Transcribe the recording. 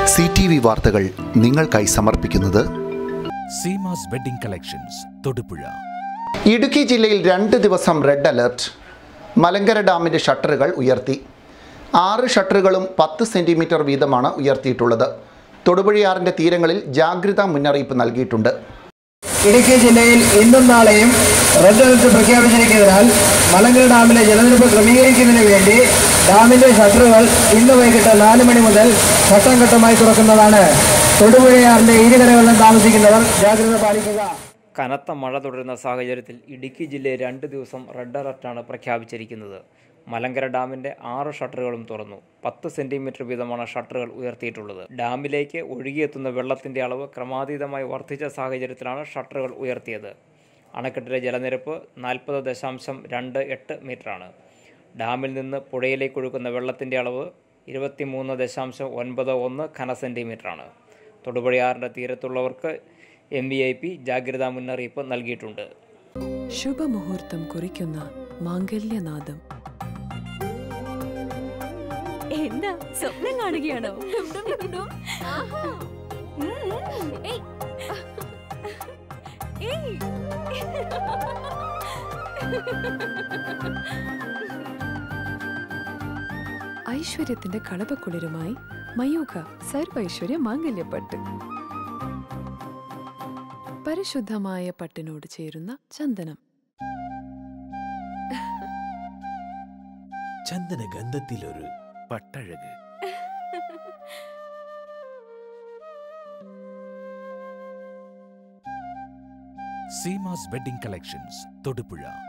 C T V വാർത്തകൾ നിങ്ങൾക്കായി സമർപ്പിക്കുന്നത് സീമാസ് വെഡിംഗ് കളക്ഷൻസ് തൊടുപുഴ ഇടുക്കി ജില്ലയിൽ രണ്ട് ദിവസം റെഡ് അലർട്ട് മലങ്കര ഡാമിൻ്റെ ഷട്ടറുകൾ ഉയർത്തി ആറ് ഷട്ടറുകളും പത്ത് സെൻറ്റിമീറ്റർ വീതമാണ് ഉയർത്തിയിട്ടുള്ളത് തൊടുപുഴയാറിൻ്റെ തീരങ്ങളിൽ ജാഗ്രതാ മുന്നറിയിപ്പ് നൽകിയിട്ടുണ്ട് ഇടുക്കി ജില്ലയിൽ ഇന്നും നാളെയും റെഡ് അലർട്ട് പ്രഖ്യാപിച്ചിരിക്കുന്നതിനാൽ മലങ്കര ഡാമിലെ ജലനിരപ്പ് ക്രമീകരിക്കുന്നതിന് വേണ്ടി ഡാമിന്റെ ഷട്ടറുകൾ ഇന്ന് വൈകിട്ട് നാല് മണി മുതൽ ഘട്ടം ഘട്ടമായി തുറക്കുന്നതാണ് തൊടുപുഴയാറിന്റെ ഇരുകരകളിലും താമസിക്കുന്നവർ ജാഗ്രത പാലിക്കുക കനത്ത മഴ തുടരുന്ന സാഹചര്യത്തിൽ ഇടുക്കി ജില്ലയിൽ രണ്ട് ദിവസം റെഡ് അലർട്ടാണ് പ്രഖ്യാപിച്ചിരിക്കുന്നത് മലങ്കര ഡാമിന്റെ ആറ് ഷട്ടറുകളും തുറന്നു പത്ത് സെന്റിമീറ്റർ വീതമാണ് ഷട്ടറുകൾ ഉയർത്തിയിട്ടുള്ളത് ഡാമിലേക്ക് ഒഴുകിയെത്തുന്ന വെള്ളത്തിന്റെ അളവ് ക്രമാതീതമായി വർദ്ധിച്ച സാഹചര്യത്തിലാണ് ഷട്ടറുകൾ ഉയർത്തിയത് അണക്കെട്ടിലെ ജലനിരപ്പ് നാൽപ്പത് ദശാംശം രണ്ട് എട്ട് മീറ്ററാണ് ഡാമിൽ നിന്ന് പുഴയിലേക്ക് ഒഴുകുന്ന വെള്ളത്തിന്റെ അളവ് ഇരുപത്തിമൂന്ന് ദശാംശം ഒൻപത് ഒന്ന് ഘന സെന്റിമീറ്ററാണ് തൊടുപുഴയാറിന്റെ തീരത്തുള്ളവർക്ക് എം വി ഐ പി ജാഗ്രതാ മുന്നറിയിപ്പ് നൽകിയിട്ടുണ്ട് ശുഭമുഹൂർത്തം കുറിക്കുന്ന മാംഗല്യനാദം എന്താ സ്വപ്നം കാണുകയാണോ ഏയ്. ഏയ്. ഐശ്വര്യത്തിന്റെ കളപക്കുളിരുമായി മയൂഖ സർവൈശ്വര്യ മാംഗല്യപ്പട്ട് പരിശുദ്ധമായ പട്ടിനോട് ചേരുന്ന ചന്ദനം ചന്ദന ഗന്ധത്തിലൊരു പട്ടഴക് സീമാസ് വെഡിംഗ് കളക്ഷൻസ് തൊടുപുഴ